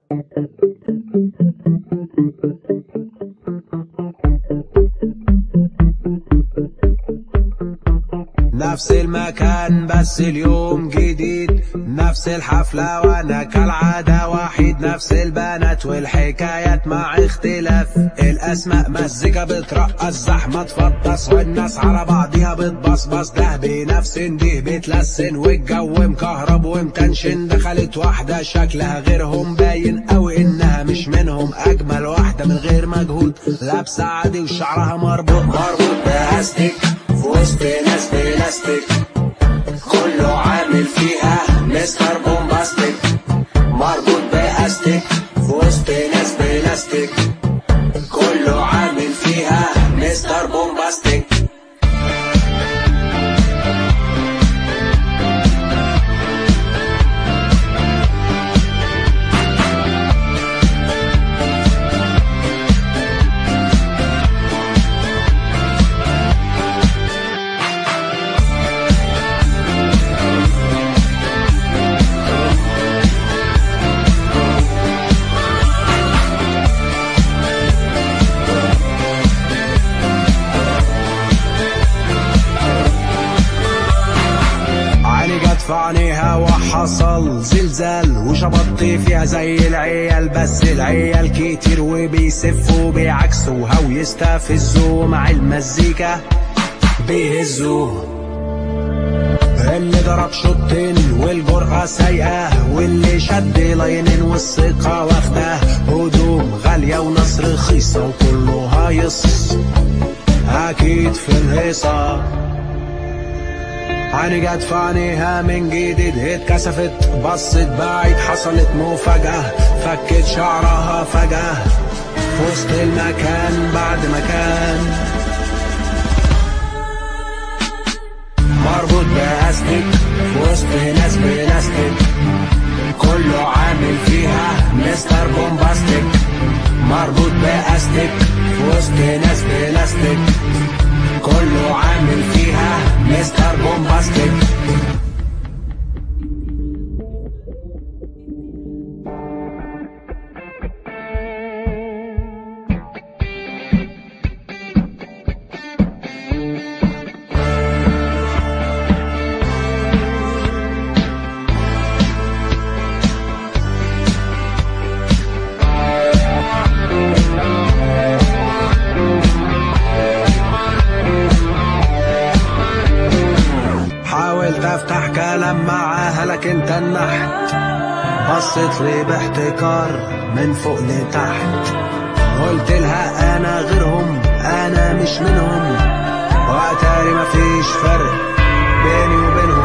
نفس المكان بس اليوم جديد نفس الحفلة وانا كالعادة وحيد نفس البنات والحكايات مع اختلاف الاسماء مزيكا بترقص زحمة تفطس والناس على بعضيها بتبصبص ده بنفس دي بتلسن والجو مكهرب ومتنشن دخلت واحدة شكلها غيرهم باين قوي انها مش منهم اجمل واحدة من غير مجهود لابسة عادي وشعرها مربوط مربوط باستيك في وسط ناس بلاستيك كله عامل فيها مستر بومباستيك مربوط باستيك في وسط ناس بلاستيك كله عامل فيها مستر بومباستيك عيني جت في عينيها وحصل زلزال وشبطت فيها زي العيال بس العيال كتير وبيسفوا بيعكسوها ويستفزوا مع المزيكا بيهزوا اللي ضرب شوطين والجرأة سايقة واللي شد لاينين والثقة واخدة هدوم غالية وناس رخيصة وكله هايص أكيد في الهيصة عيني جت في عينيها من جديد اتكسفت بصت بعيد حصلت مفاجأة فكت شعرها فجأة في وسط المكان بعد مكان مربوط بأستيك في وسط ناس بلاستيك كله عامل فيها مستر بومباستيك مربوط بأستيك في وسط ناس بلاستيك كله عامل فيها مستر بومباستيك حاولت افتح كلام معاها لكن تنحت بصت لي باحتكار من فوق لتحت قلت لها انا غيرهم انا مش منهم واتاري مفيش فرق بيني وبينهم